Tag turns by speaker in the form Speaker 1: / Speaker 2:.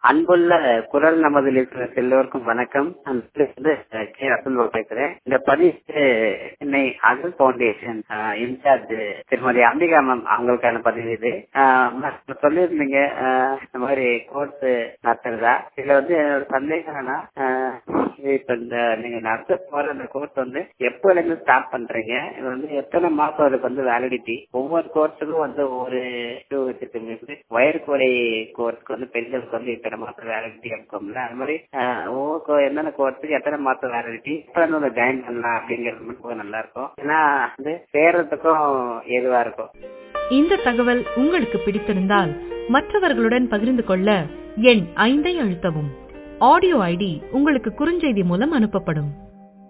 Speaker 1: அன்புள்ள குரல் நமது லிசனர்ஸ் எல்லோருக்கும் வணக்கம் நான் வந்து கே அப்துல் பேசுறேன் இந்த பதிவு என்னை அகல் பவுண்டேஷன் இன்சார்ஜ் திருமதி அம்பிகா மேம் அவங்களுக்கான பதிவு இது ஆஹ் ma'am சொல்லியிருந்தீங்க ஆஹ் இந்த மாதிரி கோர்ஸ் நடத்துறதா இதுல வந்து என்னோட சந்தேகம் என்னன்னா ஆஹ் இப்ப இந்த நீங்க நடத்த போற அந்த கோர்ஸ் வந்து எப்போல இருந்து ஸ்டார்ட் பண்றீங்க இது வந்து எத்தனை மாசம் அதுக்கு வந்து வேலிடிட்டி ஒவ்வொரு கோர்ஸுக்கும் வந்து ஒரு இது வச்சிருக்கீங்க வயர் கோடை கோர்ஸ்க்கு வந்து பெண்களுக்கு வந்து இத்தனை மாசம் வேலிடிட்டி இருக்கும்ல அது மாதிரி ஆஹ் ஒவ்வொரு கோ- என்னென்ன கோர்ஸுக்கு எத்தனை மாசம் வேலிடிட்டி எப்ப வந்து ஜாயின் பண்ணலாம் அப்படிங்கிறது மட்டும் நல்லா இருக்கும் ஏன்னா வந்து சேர்றதுக்கும் ஏதுவா இருக்கும்
Speaker 2: இந்த தகவல் உங்களுக்கு பிடித்திருந்தால் மற்றவர்களுடன் பகிர்ந்து கொள்ள எண் ஐந்தை அழுத்தவும் ஆடியோ ஐடி உங்களுக்கு குறுஞ்செய்தி மூலம் அனுப்பப்படும்